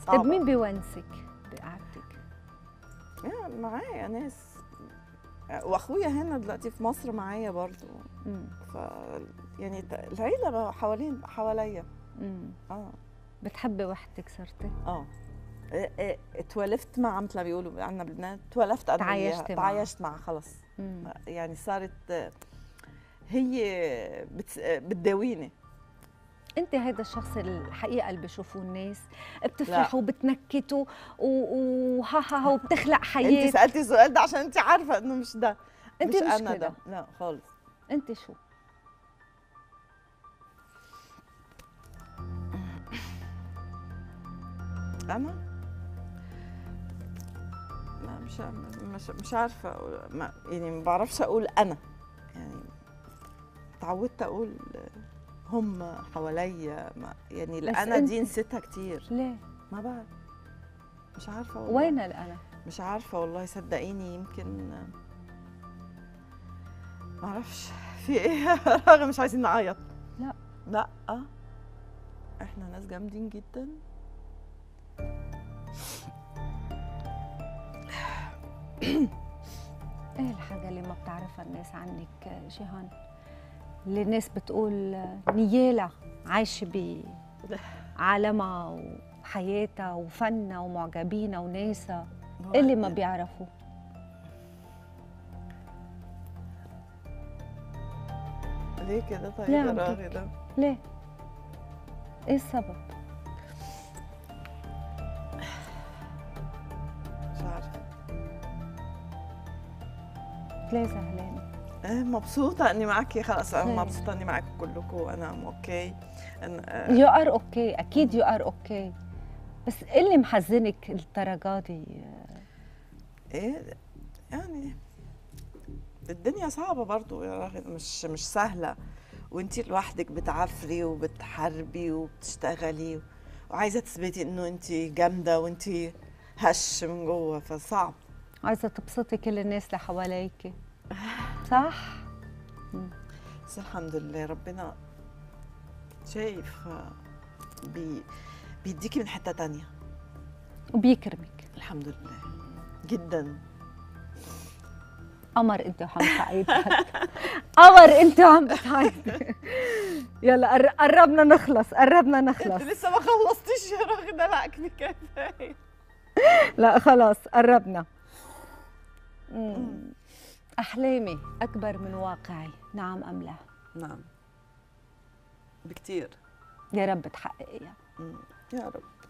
صعبة. طيب مين بيونسك بقعدتك؟ يعني معايا ناس واخويا هنا دلوقتي في مصر معايا برضو مم. ف يعني ت- العيله بقى حوالين حواليا مم. اه بتحبي وحدتك صرتي؟ اه إيه- إيه، اتولفت مع مثل ما بيقولوا عندنا بلبنان اتولفت انا وياها. تعايشتي معها. تعايشت معها خلص مم. يعني صارت آه، هي بتس... آه، بتداويني انت هيدا الشخص الحقيقه اللي بيشوفوه الناس بتفرحوا وبتنكتوا و- وها ها ها وبتخلق انت حياه سالتي السؤال ده عشان انت عارفه انه مش ده انت مش, مش انا كده. ده لا خالص انت شو؟ انا لا مش مش مش عارفه أقول- ما يعني ما بعرفش اقول انا يعني تعودت اقول هم حواليا ما يعني بس الانا انت- دي نسيتها كتير ليه؟ ما بعرف مش عارفه والله وين الانا؟ مش عارفه والله صدقيني يمكن ما اعرفش في ايه رغم مش عايزين نعيط لا. لا احنا ناس جامدين جدا ايه الحاجه اللي ما بتعرفها الناس عنك جيهان؟ اللي الناس بتقول نيالا عايشه بعالمها وحياتها وفنها ومعجبينها وناسها إيه اللي ما بيعرفوا ليه كده طيب ليه يا عم راغدة ليه؟ ايه السبب؟ مش عارفه ليه زعلانه؟ آه، مبسوطة إني معك خلاص أنا خير. مبسوطة إني معك كلكم وأنا أم أوكي إن آه، يو ار اوكي اكيد يو ار اوكي بس ايه اللي محزنك الدرجه دي إيه يعني الدنيا صعبة برضو يا راغد مش مش سهلة وانتي لوحدك بتعفري وبتحاربي وبتشتغلي وعايزة تثبتي إنه انتي جامدة وانتي هش من جوه فصعب عايزه تبسطي كل الناس اللي حواليك صح بس الحمد لله ربنا شايف آه، بي بيديكي من حتة تانية وبيكرمك الحمد لله جدا قمر انت وعم تعيطي قمر انت وعم بتعيطي يلا قر- قربنا نخلص قربنا نخلص انت لسه ما خلصتيش يا راغده لا كفايه لا خلاص قربنا مم. احلامي اكبر من واقعي نعم ام لا نعم بكتير يا رب تحققيها مم. يا رب